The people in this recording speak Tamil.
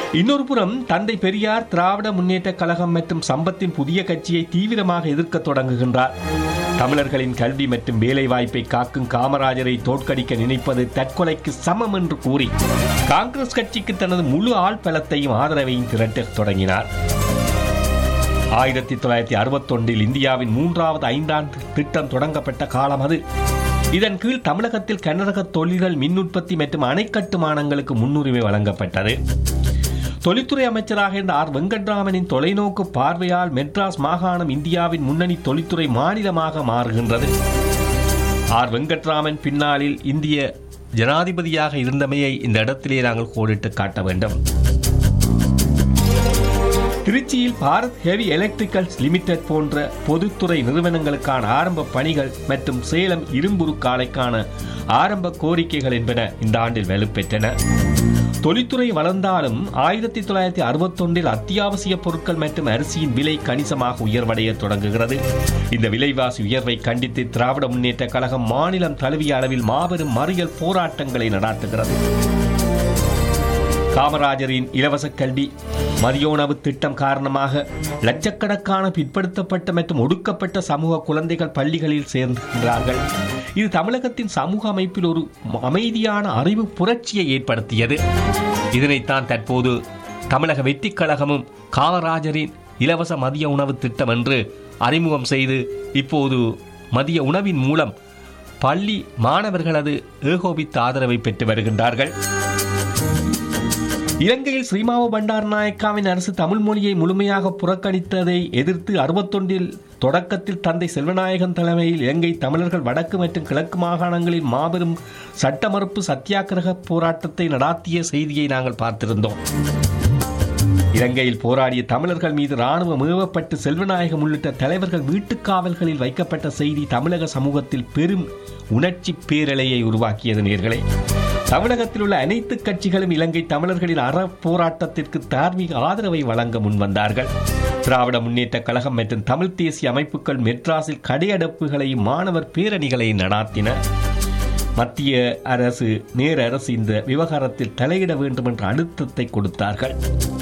இன்னொரு புறம் தந்தை பெரியார் திராவிட முன்னேற்ற கழகம் மற்றும் சம்பத்தின் புதிய கட்சியை தீவிரமாக எதிர்க்க தொடங்குகின்றார் தமிழர்களின் கல்வி மற்றும் வேலை வாய்ப்பை காக்கும் காமராஜரை தோற்கடிக்க நினைப்பது தற்கொலைக்கு சமம் என்று கூறி காங்கிரஸ் கட்சிக்கு தனது முழு ஆள் பலத்தையும் ஆதரவையும் திரட்டத் தொடங்கினார் ஆயிரத்தி தொள்ளாயிரத்தி அறுபத்தொன்றில் இந்தியாவின் மூன்றாவது ஐந்தாண்டு திட்டம் தொடங்கப்பட்ட காலம் அது இதன் கீழ் தமிழகத்தில் கனரக தொழில்கள் மின் உற்பத்தி மற்றும் அணை கட்டுமானங்களுக்கு முன்னுரிமை வழங்கப்பட்டது தொழில்துறை அமைச்சராக இருந்த ஆர் வெங்கட்ராமனின் தொலைநோக்கு பார்வையால் மெட்ராஸ் மாகாணம் இந்தியாவின் முன்னணி தொழில்துறை மாநிலமாக மாறுகின்றது ஆர் வெங்கட்ராமன் பின்னாளில் இந்திய ஜனாதிபதியாக இருந்தமையை இந்த இடத்திலே நாங்கள் கோடிட்டு காட்ட வேண்டும் திருச்சியில் பாரத் ஹெவி எலக்ட்ரிக்கல்ஸ் லிமிடெட் போன்ற பொதுத்துறை நிறுவனங்களுக்கான ஆரம்ப பணிகள் மற்றும் சேலம் இரும்புருக்காலைக்கான ஆரம்ப கோரிக்கைகள் என்பன இந்த ஆண்டில் வலுப்பெற்றன தொழில்துறை வளர்ந்தாலும் ஆயிரத்தி தொள்ளாயிரத்தி அறுபத்தொன்றில் அத்தியாவசிய பொருட்கள் மற்றும் அரிசியின் விலை கணிசமாக உயர்வடைய தொடங்குகிறது இந்த விலைவாசி உயர்வை கண்டித்து திராவிட முன்னேற்ற கழகம் மாநிலம் தழுவிய அளவில் மாபெரும் மறியல் போராட்டங்களை நடாத்துகிறது காமராஜரின் இலவச கல்வி மதிய உணவு திட்டம் காரணமாக லட்சக்கணக்கான பிற்படுத்தப்பட்ட மற்றும் ஒடுக்கப்பட்ட சமூக குழந்தைகள் பள்ளிகளில் சேர்ந்திருக்கிறார்கள் இது தமிழகத்தின் சமூக அமைப்பில் ஒரு அமைதியான அறிவு புரட்சியை ஏற்படுத்தியது இதனைத்தான் தற்போது தமிழக வெற்றிக் கழகமும் காமராஜரின் இலவச மதிய உணவு திட்டம் என்று அறிமுகம் செய்து இப்போது மதிய உணவின் மூலம் பள்ளி மாணவர்களது ஏகோபித்த ஆதரவை பெற்று வருகின்றார்கள் இலங்கையில் ஸ்ரீமாவ பண்டாரநாயக்காவின் அரசு தமிழ் மொழியை முழுமையாக புறக்கணித்ததை எதிர்த்து அறுபத்தொன்றில் தொடக்கத்தில் தந்தை செல்வநாயகன் தலைமையில் இலங்கை தமிழர்கள் வடக்கு மற்றும் கிழக்கு மாகாணங்களில் மாபெரும் சட்ட மறுப்பு சத்தியாகிரக போராட்டத்தை நடாத்திய செய்தியை நாங்கள் பார்த்திருந்தோம் இலங்கையில் போராடிய தமிழர்கள் மீது ராணுவம் ஏவப்பட்டு செல்வநாயகம் உள்ளிட்ட தலைவர்கள் வீட்டுக்காவல்களில் வைக்கப்பட்ட செய்தி தமிழக சமூகத்தில் பெரும் உணர்ச்சி பேரலையை உருவாக்கியது நேர்களே தமிழகத்தில் உள்ள அனைத்து கட்சிகளும் இலங்கை தமிழர்களின் அற போராட்டத்திற்கு தார்மீக ஆதரவை வழங்க முன்வந்தார்கள் திராவிட முன்னேற்ற கழகம் மற்றும் தமிழ் தேசிய அமைப்புகள் மெட்ராஸில் கடையடைப்புகளையும் மாணவர் பேரணிகளையும் நடாத்தின மத்திய அரசு நேர அரசு இந்த விவகாரத்தில் தலையிட வேண்டும் என்ற அழுத்தத்தை கொடுத்தார்கள்